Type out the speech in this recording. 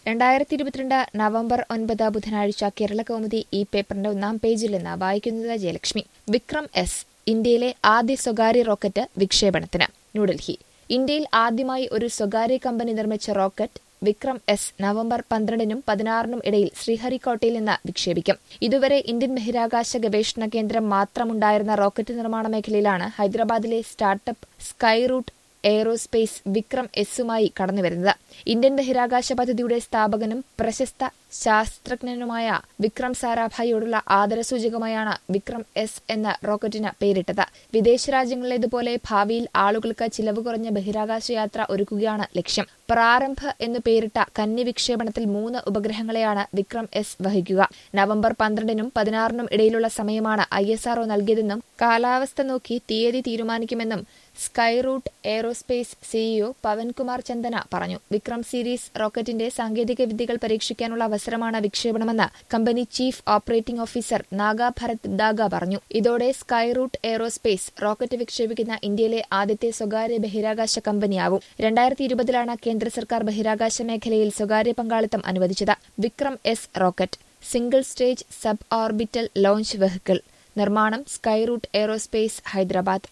രണ്ടായിരത്തി ഇരുപത്തിരണ്ട് നവംബർ ഒൻപത് ബുധനാഴ്ച കേരള കൗമുദി ഈ പേപ്പറിന്റെ ഒന്നാം പേജിൽ നിന്ന് വായിക്കുന്നത് ജയലക്ഷ്മി വിക്രം എസ് ഇന്ത്യയിലെ ആദ്യ സ്വകാര്യ റോക്കറ്റ് വിക്ഷേപണത്തിന് ന്യൂഡൽഹി ഇന്ത്യയിൽ ആദ്യമായി ഒരു സ്വകാര്യ കമ്പനി നിർമ്മിച്ച റോക്കറ്റ് വിക്രം എസ് നവംബർ പന്ത്രണ്ടിനും പതിനാറിനും ഇടയിൽ ശ്രീഹരിക്കോട്ടയിൽ നിന്ന് വിക്ഷേപിക്കും ഇതുവരെ ഇന്ത്യൻ ബഹിരാകാശ ഗവേഷണ കേന്ദ്രം മാത്രമുണ്ടായിരുന്ന റോക്കറ്റ് നിർമ്മാണ മേഖലയിലാണ് ഹൈദരാബാദിലെ സ്റ്റാർട്ടപ്പ് സ്കൈറൂട്ട് എയ്റോസ്പേസ് വിക്രം എസുമായി കടന്നുവരുന്നത് ഇന്ത്യൻ ബഹിരാകാശ പദ്ധതിയുടെ സ്ഥാപകനും പ്രശസ്ത ശാസ്ത്രജ്ഞനുമായ വിക്രം സാരാഭായിയോടുള്ള ആദരസൂചകമായാണ് വിക്രം എസ് എന്ന റോക്കറ്റിന് പേരിട്ടത് വിദേശ രാജ്യങ്ങളിലേതുപോലെ ഭാവിയിൽ ആളുകൾക്ക് ചിലവ് കുറഞ്ഞ ബഹിരാകാശ യാത്ര ഒരുക്കുകയാണ് ലക്ഷ്യം പ്രാരംഭ എന്നു പേരിട്ട കന്നി വിക്ഷേപണത്തിൽ മൂന്ന് ഉപഗ്രഹങ്ങളെയാണ് വിക്രം എസ് വഹിക്കുക നവംബർ പന്ത്രണ്ടിനും പതിനാറിനും ഇടയിലുള്ള സമയമാണ് ഐ എസ് ആർഒ നൽകിയതെന്നും കാലാവസ്ഥ നോക്കി തീയതി തീരുമാനിക്കുമെന്നും Skyroot Aerospace CEO Pavankumar Chandana പറഞ്ഞു വിക്രം സീരീസ് റോക്കറ്റിന്റെ സാങ്കേതിക വിദ്യകൾ പരീക്ഷിക്കാനുള്ള അവസരമാണ് വിക്ഷേപണമെന്ന് company chief operating officer Naga Bharath Daka പറഞ്ഞു ഇതോടെ സ്കൈറൂട്ട് എയ്റോസ്പേസ് റോക്കറ്റ് വിക്ഷേപിക്കുന്ന ഇന്ത്യയിലെ ആദ്യത്തെ സ്വകാര്യ ബഹിരാകാശ കമ്പനിയാവും രണ്ടായിരത്തി ഇരുപതിലാണ് കേന്ദ്ര സർക്കാർ ബഹിരാകാശ മേഖലയിൽ സ്വകാര്യ പങ്കാളിത്തം അനുവദിച്ചത് Vikram S rocket single stage sub orbital launch vehicle നിർമ്മാണം സ്കൈറൂട്ട് എയ്റോസ്പേസ് ഹൈദരാബാദ്